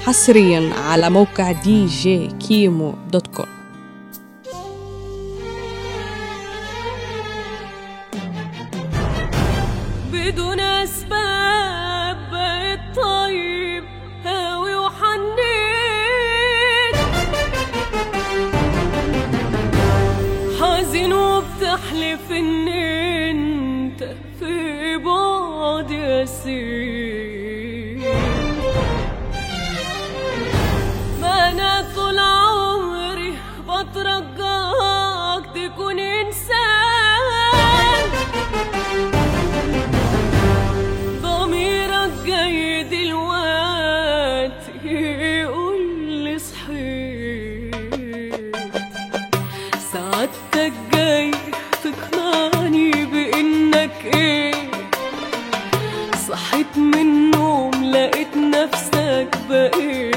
حصريا على موقع دي جي كيمو دوت كوم بدون أسباب بقيت طيب هاوي وحنين حزين وبتحلف إن أنت في بعد يسير ما أنا طول عمري بترجاك تكون إنسان ضميرك جاي دلوقتي يقول لي صحيت سعادتك جاي تقنعني بانك ايه صحيت من النوم لقيت نفسك بقيت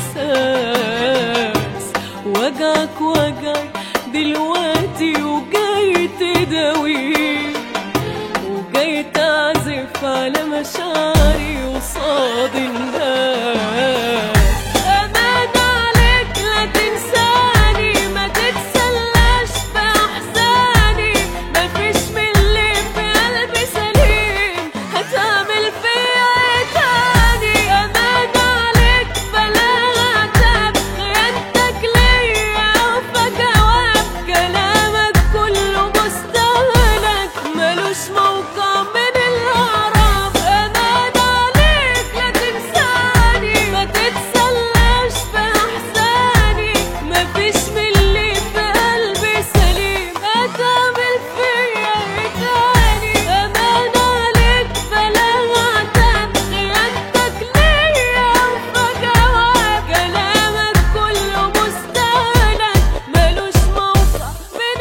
حساس وجعك وجعي دلوقتي وجاي تداويه وجاي تعزف على مشاعري وصاد الناس أمان عليك لا تنساني ما تتسلاش في أحزاني مفيش من اللي في قلبي سليم هتعمل فيا إيه تاني أمان عليك بلاغ عتاب خيانتك ليا أوفى جواب كلامك كله مستهلك ملوش موقع من الأعراف أمان عليك لا تنساني ما تتسلاش في أحزاني مفيش من اللي في قلبي سليم هتعمل فيا إيه تاني أمان عليك بلاغ عتاب خيانتك ليا أوفى جواب كلامك كله مستهلك ملوش موقع من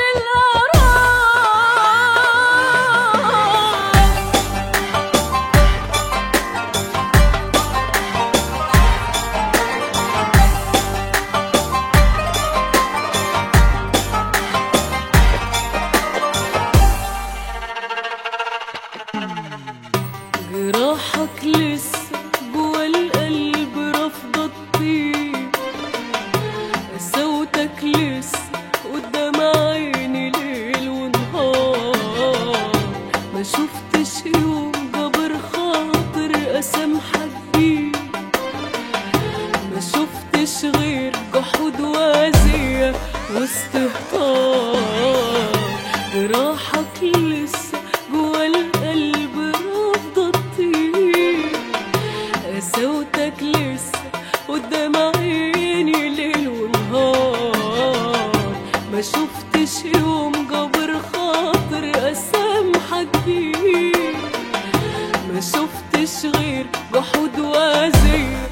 الأعراف جراحك لسه جوا القلب رافضة تطيب صوتك لسه قدام عيني ليل ونهار ما شفتش يوم جبر خاطر اسامحك بيه ما شفتش غير جحود وأذية واستهتار جراحك لسه جوا القلب رافضة تطير صوتك لسه قدام عيني ليل ونهار ما شفتش يوم جبر خاطر اسامحك بيه ما شفتش غير جحود وأذية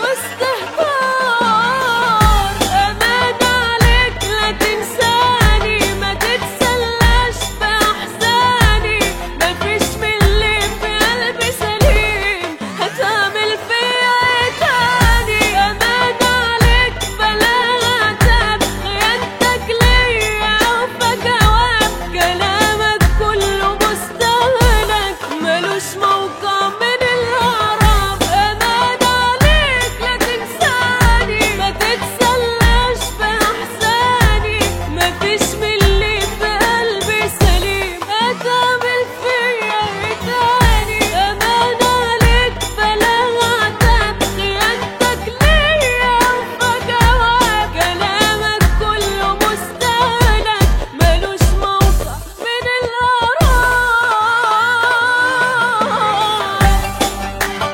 واستهتار أمان عليك لا تنساني ما تتسلاش في أحزاني مفيش من اللي في قلبي سليم هتعمل فيا إيه تاني أمان عليك بلاغ عتاب خيانتك ليا أوفى جواب كلامك كله مستهلك ملوش موقع من الأعراف أمان عليك لا تنساني ما تتسلاش في أحزاني مفيش من اللي في قلبي سليم هتعمل فيا إيه تاني أمان عليك بلاغ عتاب خيانتك ليا أوفى جواب كلامك كله مستهلك ملوش موقع من الأعراف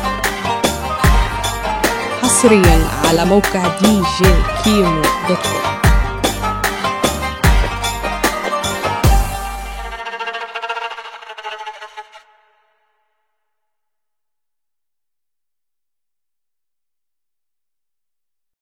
حصريا على موقع دي جي كيمو دوت كوم